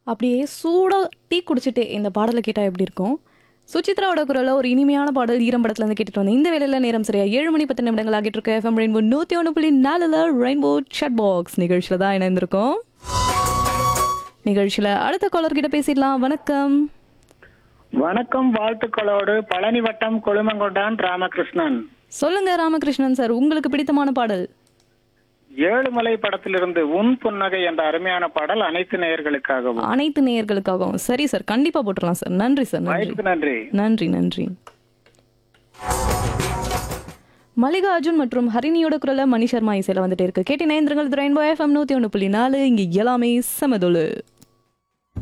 அப்படியே சூடாக டீ குடிச்சிட்டு இந்த பாடலை கேட்டால் எப்படி இருக்கும் சுசித்ராவோட குரலில் ஒரு இனிமையான பாடல் ஈரம் படத்துல இருந்து கேட்டுட்டு வந்தேன் இந்த வேலையில் நேரம் சரியா ஏழு மணி பத்து நிமிடங்கள் ஆகிட்டு இருக்க எஃப்எம் ரெயின்போ நூற்றி ஒன்று புள்ளி நாலில் ரெயின்போ chat பாக்ஸ் நிகழ்ச்சியில் தான் இணைந்திருக்கோம் நிகழ்ச்சியில் அடுத்த காலர் கிட்ட பேசிடலாம் வணக்கம் வணக்கம் வாழ்த்துக்களோடு பழனி வட்டம் கொழுமங்கொண்டான் ராமகிருஷ்ணன் சொல்லுங்க ராமகிருஷ்ணன் சார் உங்களுக்கு பிடித்தமான பாடல் ஏழுமலை படத்திலிருந்து உன் புன்னகை என்ற அருமையான பாடல் அனைத்து நேயர்களுக்காகவும் அனைத்து நேயர்களுக்காகவும் சரி சார் கண்டிப்பா போட்டுடலாம் சார் நன்றி சார் நன்றி வாய்ப்புக்கு நன்றி நன்றி நன்றி மல்லிகா அர்ஜுன் மற்றும் ஹரிணியோட குரல மணி சர்மா இசையில வந்துட்டு இருக்கு கேட்டி நேந்திரங்கள் ரெயின்போ எஃப்எம் நூத்தி ஒன்று புள்ளி நாலு இங்க எல்லாமே சமதொழு